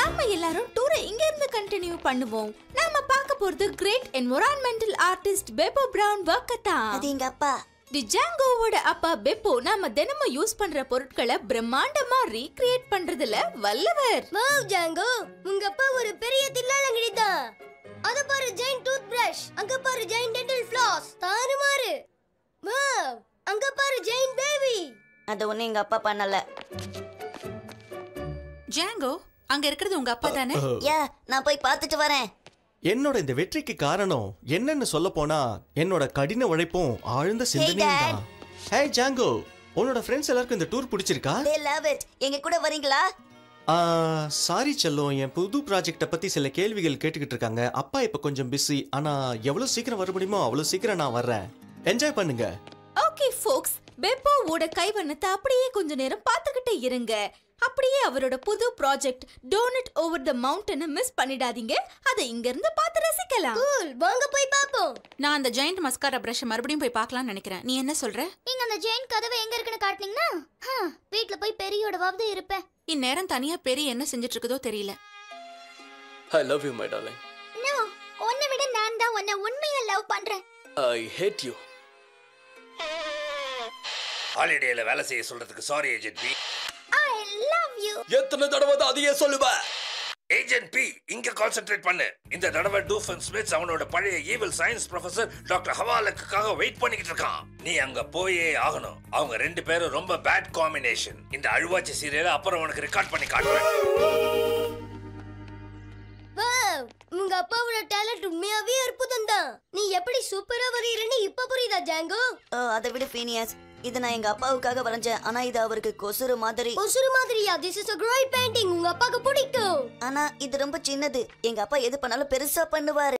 நாம எல்லாரும் டூரை இங்க இருந்து கண்டினியூ பண்ணுவோம் நாம பார்க்க போறது great environmental artist Peppo Brown ஒர்க்க தான் அது எங்க அப்பா தி ஜாங்கோவோட அப்பா பெப்போ நாம தினமும் யூஸ் பண்ற பொருட்களை பிரம்மாண்டமா ரீக்ரியேட் பண்றதுல வல்லவர் வாவ் ஜாங்கோ உங்க அப்பா ஒரு பெரிய தில்லாலங்கடி தான் அத பாரு ஜெயின் டூத் பிரஷ் அங்க பாரு ஜெயின் டென்டல் ஃப்ளாஸ் தாறுமாறு வாவ் அங்க பாரு ஜெயின் பேபி அது ஒண்ணு எங்க அப்பா பண்ணல ஜாங்கோ அங்க இருக்கிறது உங்க அப்பா தானே யா நான் போய் பார்த்துட்டு வரேன் என்னோட இந்த வெற்றிக்கு காரணம் என்னன்னு சொல்ல போனா என்னோட கடின உழைப்பும் ஆழ்ந்த சிந்தனையும் Dad. தான் ஹே ஜாங்கோ உன்னோட ஃப்ரெண்ட்ஸ் எல்லாருக்கும் இந்த டூர் பிடிச்சிருக்கா தே லவ் இட் எங்க கூட வரீங்களா சாரி செல்லம் என் புது ப்ராஜெக்ட பத்தி சில கேள்விகள் கேட்டுக்கிட்டு இருக்காங்க அப்பா இப்ப கொஞ்சம் பிஸி ஆனா எவ்வளவு சீக்கிரம் வர முடியுமோ அவ்வளவு சீக்கிரம் நான் வர்றேன் என்ஜாய் பண்ணுங்க ஓகே ஃபோக்ஸ் பெப்போவோட கைவண்ணத்தை அப்படியே கொஞ்ச நேரம் பார்த்துக்கிட்டே இருங்க அப்படியே அவரோட புது ப்ராஜெக்ட் டோனட் ஓவர் த மவுண்டனை மிஸ் பண்ணிடாதீங்க அதை இங்க இருந்து பார்த்து ரசிக்கலாம் கூல் வாங்க போய் பாப்போம் நான் அந்த ஜெயண்ட் மஸ்காரா பிரஷ் மறுபடியும் போய் பார்க்கலாம்னு நினைக்கிறேன் நீ என்ன சொல்ற நீங்க அந்த ஜெயின் கதவை எங்க இருக்குன்னு காட்டுனீங்கன்னா ஹம், வீட்ல போய் பெரியோடவாவது இருப்பேன் இந்நேரம் தனியா பெரிய என்ன செஞ்சுட்டு இருக்குதோ தெரியல I love you my darling no உன்னை விட நான் தான் உன்னை உண்மையா லவ் பண்றேன் ஐ ஹேட் யூ ஹாலிடேல வேலை செய்ய சொல்றதுக்கு sorry agent P I love you எத்தனை தடவை தான் அதையே சொல்லுவ ஏஜென்ட் பி இங்க கான்சென்ட்ரேட் பண்ணு இந்த தடவை டூஃபன் ஸ்மித்ஸ் அவனோட பழைய ஈவில் சயின்ஸ் ப்ரொஃபசர் டாக்டர் ஹவாலக்குக்காக வெயிட் பண்ணிக்கிட்டு இருக்கான் நீ அங்க போயே ஆகணும் அவங்க ரெண்டு பேரும் ரொம்ப பேட் காம்பினேஷன் இந்த அழுவாச்சி சீரியலை அப்புறம் உனக்கு ரெக்கார்ட் பண்ணி காட்டுறேன் வாவ் உங்க அப்பாவோட டேலண்ட் உண்மையாவே அற்புதம் தான் நீ எப்படி சூப்பரா வரையறன்னு இப்ப புரியுதா ஜாங்கோ ஓ அதை விட ஃபீனியஸ் இது நான் எங்க அப்பாவுக்காக வரைஞ்சேன் ஆனா இது அவருக்கு கொசுறு மாதிரி ஒசுரு மாதிரியா this is a great painting உங்க அப்பாக்கு பிடிக்கும் ஆனா இது ரொம்ப சின்னது எங்க அப்பா எது பண்ணாலும் பெருசா பண்ணுவாரு